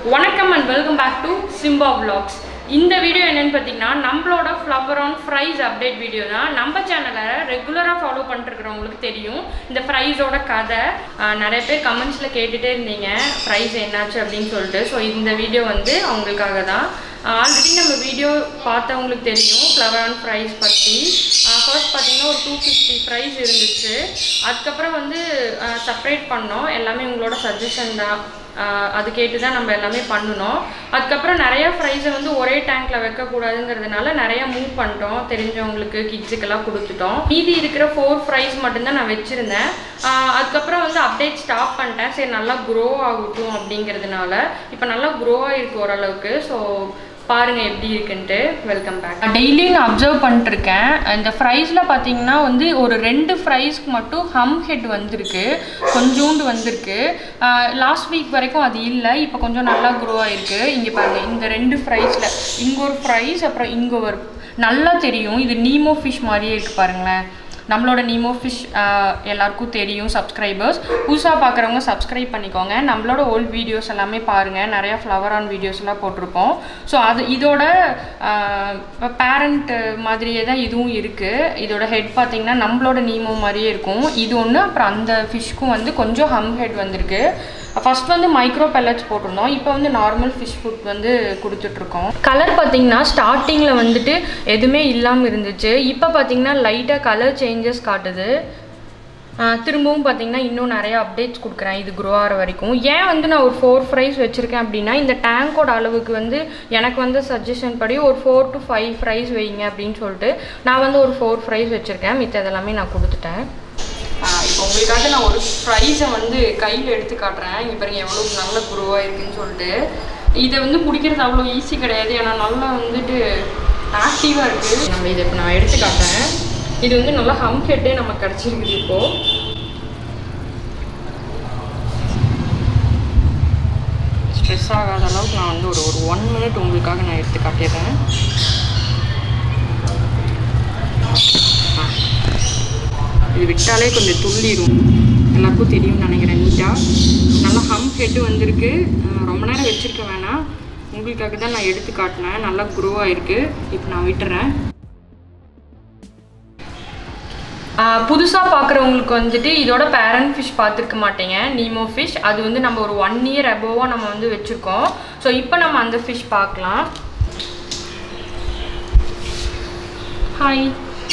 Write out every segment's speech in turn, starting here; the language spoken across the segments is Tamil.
வணக்கம் and welcome back to Simba vlogs இந்த வீடியோ என்னன்னு பார்த்தீங்கன்னா நம்மளோட flowerhorn fries update video தான் நம்ம சேனலை ரெகுலராக ஃபாலோ பண்ணிருக்கிறவங்களுக்கு தெரியும் இந்த ஃப்ரைஸோட கதை ஆஹ் நிறைய பேர் கமெண்ட்ஸில் கேட்டுகிட்டே இருந்தீங்க ஃப்ரைஸ் என்னாச்சு அப்படின்னு சொல்லிட்டு ஸோ இந்த வீடியோ வந்து அவங்களுக்காக தான் ஆல்ரெடி நம்ம வீடியோ பார்த்தவங்களுக்கு தெரியும் ஃப்ளவர் ஆன் ஃப்ரைஸ் பற்றி ஃபர்ஸ்ட் பார்த்தீங்கன்னா ஒரு டூ ஃபிஃப்டி ஃப்ரைஸ் இருந்துச்சு அதுக்கப்புறம் வந்து செப்பரேட் பண்ணோம் எல்லாமே உங்களோட சஜஷன் தான் ஆஹ் அது கேட்டு தான் நம்ம எல்லாமே பண்ணணும் அதுக்கப்புறம் நிறைய ஃப்ரைஸை வந்து ஒரே டேங்க்ல வைக்கக்கூடாதுங்கிறதுனால நிறைய மூவ் பண்ணிட்டோம் தெரிஞ்சவங்களுக்கு கிட்ஸுக்கெல்லாம் கொடுத்துட்டோம் மீதி இருக்கிற ஃபோர் ஃப்ரைஸ் மட்டும்தான் நான் வச்சுருந்தேன் ஆஹ் அதுக்கப்புறம் வந்து அப்டேட் ஸ்டாப் பண்ணிட்டேன் சரி நல்லா க்ரோ ஆகட்டும் அப்படிங்கிறதுனால இப்போ நல்லா க்ரோ ஆகிருக்கு ஓரளவுக்கு ஸோ பாருங்க எப்படி இருக்குன்ட்டு வெல்கம் பேக் டெய்லியும் நான் அப்சர்வ் பண்ணிட்டுருக்கேன் இந்த ஃப்ரைஸில் பார்த்தீங்கன்னா வந்து ஒரு ரெண்டு ஃப்ரைஸ்க்கு மட்டும் ஹம் ஹெட் வந்திருக்கு கொஞ்சோண்டு வந்திருக்கு லாஸ்ட் வீக் வரைக்கும் அது இல்லை இப்போ கொஞ்சம் நல்லா க்ரோ ஆயிருக்கு இங்கே பாருங்க இந்த ரெண்டு ஃப்ரைஸில் இங்கே ஒரு ஃப்ரைஸ் அப்புறம் இங்கே ஒரு நல்லா தெரியும் இது நீமோ ஃபிஷ் மாதிரியே இருக்கு பாருங்களேன் நம்மளோட நீமோ ஃபிஷ் எல்லாருக்கும் தெரியும் சப்ஸ்கிரைபர்ஸ் புதுசாக பார்க்குறவங்க சப்ஸ்கிரைப் பண்ணிக்கோங்க நம்மளோட ஓல்ட் வீடியோஸ் எல்லாமே பாருங்கள் நிறையா ஃப்ளவர் ஆன் வீடியோஸ் எல்லாம் போட்டிருப்போம் ஸோ அது இதோட பேரண்ட் மாதிரியே தான் இதுவும் இருக்குது இதோட ஹெட் பார்த்தீங்கன்னா நம்மளோட நீமோ மாதிரியே இருக்கும் இது ஒன்று அப்புறம் அந்த ஃபிஷ்க்கும் வந்து கொஞ்சம் ஹம் ஹெட் வந்திருக்கு ஃபர்ஸ்ட் வந்து மைக்ரோ பெல்லட்ஸ் போட்டிருந்தோம் இப்போ வந்து நார்மல் ஃபிஷ் ஃபுட் வந்து கொடுத்துட்ருக்கோம் கலர் பார்த்தீங்கன்னா ஸ்டார்டிங்கில் வந்துட்டு எதுவுமே இல்லாமல் இருந்துச்சு இப்போ பார்த்தீங்கன்னா லைட்டாக கலர் சேஞ்சஸ் காட்டுது ஆஹ் திரும்பவும் பார்த்தீங்கன்னா இன்னும் நிறைய அப்டேட்ஸ் கொடுக்குறேன் இது க்ரோ ஆகிற வரைக்கும் ஏன் வந்து நான் ஒரு ஃபோர் ஃப்ரைஸ் வச்சுருக்கேன் அப்படின்னா இந்த டேங்கோட அளவுக்கு வந்து எனக்கு வந்து சஜஷன் படி ஒரு ஃபோர் டு ஃபைவ் ஃப்ரைஸ் வைங்க அப்படின்னு சொல்லிட்டு நான் வந்து ஒரு ஃபோர் ஃப்ரைஸ் வச்சுருக்கேன் மித்த இதெல்லாமே நான் கொடுத்துட்டேன் இப்போ உங்களுக்காக நான் ஒரு ஃப்ரைஸை வந்து கையில் எடுத்து காட்டுறேன் இங்கே பாருங்க எவ்வளோ நல்ல க்ரோ ஆயிருக்குன்னு சொல்லிட்டு இதை வந்து பிடிக்கிறது அவ்வளோ ஈஸி கிடையாது ஏன்னா நல்லா வந்துட்டு ஆக்டிவாக இருக்குது நம்ம இதை இப்போ நான் எடுத்து காட்டுறேன் இது வந்து நல்லா ஹம் ஹெட்டே நமக்கு கிடச்சிருக்குது இப்போது ஸ்ட்ரெஸ் ஆகாத அளவுக்கு நான் வந்து ஒரு ஒரு ஒன் மினிட் உங்களுக்காக நான் எடுத்து காட்டிடுறேன் இது விட்டாலே கொஞ்சம் துள்ளிடும் எல்லாருக்கும் தெரியும்னு நினைக்கிறேன் நீட்டாக நல்லா ஹம் ஹெட்டு வந்திருக்கு அஹ் ரொம்ப நேரம் வச்சுருக்க வேணாம் உங்களுக்காக தான் நான் எடுத்து காட்டினேன் நல்லா க்ரோ ஆயிருக்கு இப்போ நான் விட்டுறேன் புதுசாக பார்க்குறவங்களுக்கு வந்துட்டு இதோட பேரண்ட் ஃபிஷ் பார்த்துருக்க மாட்டீங்க நீமோ ஃபிஷ் அது வந்து நம்ம ஒரு ஒன் இயர் அபோவாக நம்ம வந்து வச்சுருக்கோம் ஸோ இப்போ நம்ம அந்த ஃபிஷ் பார்க்கலாம் ஹாய்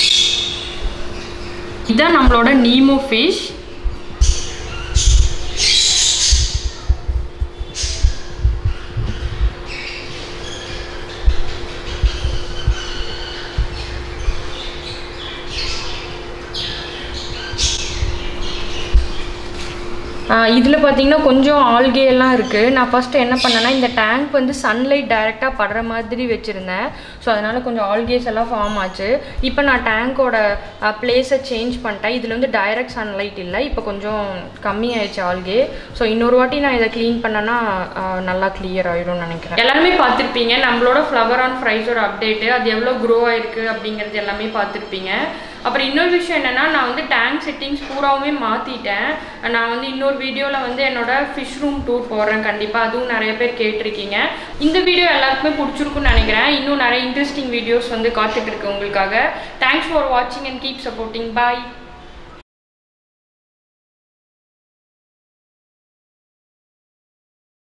இதுதான் நம்மளோட நீமோ ஃபிஷ் இதில் பார்த்தீங்கன்னா கொஞ்சம் ஆல்கே எல்லாம் இருக்குது நான் ஃபஸ்ட்டு என்ன பண்ணேன்னா இந்த டேங்க் வந்து சன்லைட் டைரெக்டாக படுற மாதிரி வச்சுருந்தேன் ஸோ அதனால் கொஞ்சம் ஆல்கேஸ் எல்லாம் ஃபார்ம் ஆச்சு இப்போ நான் டேங்கோட பிளேஸை சேஞ்ச் பண்ணிட்டேன் இதில் வந்து டைரக்ட் சன்லைட் இல்லை இப்போ கொஞ்சம் கம்மி ஆயிடுச்சு ஆல்கே ஸோ இன்னொரு வாட்டி நான் இதை க்ளீன் பண்ணேன்னா ஆஹ், நல்லா கிளியர் ஆயிடும்னு நினைக்கிறேன் எல்லாருமே பார்த்துருப்பீங்க நம்மளோட ஃப்ளவர் ஆன் ஃப்ரைஸோட அப்டேட்டு அது எவ்வளோ க்ரோ ஆயிருக்கு அப்படிங்கிறது எல்லாமே பார்த்துருப்பீங்க அப்புறம் இன்னொரு விஷயம் என்னென்னா நான் வந்து டேங்க் செட்டிங்ஸ் பூராவுமே மாற்றிட்டேன் நான் வந்து இன்னொரு வீடியோவில் வந்து என்னோட ஃபிஷ் ரூம் டூர் போடுறேன் கண்டிப்பாக அதுவும் நிறைய பேர் கேட்டிருக்கீங்க இந்த வீடியோ எல்லாருக்குமே பிடிச்சிருக்குன்னு நினைக்கிறேன் இன்னும் நிறைய இன்ட்ரெஸ்டிங் வீடியோஸ் வந்து காத்துட்டு இருக்கு உங்களுக்காக தேங்க்ஸ் ஃபார் வாட்சிங் அண்ட் கீப் சப்போர்ட்டிங் பாய்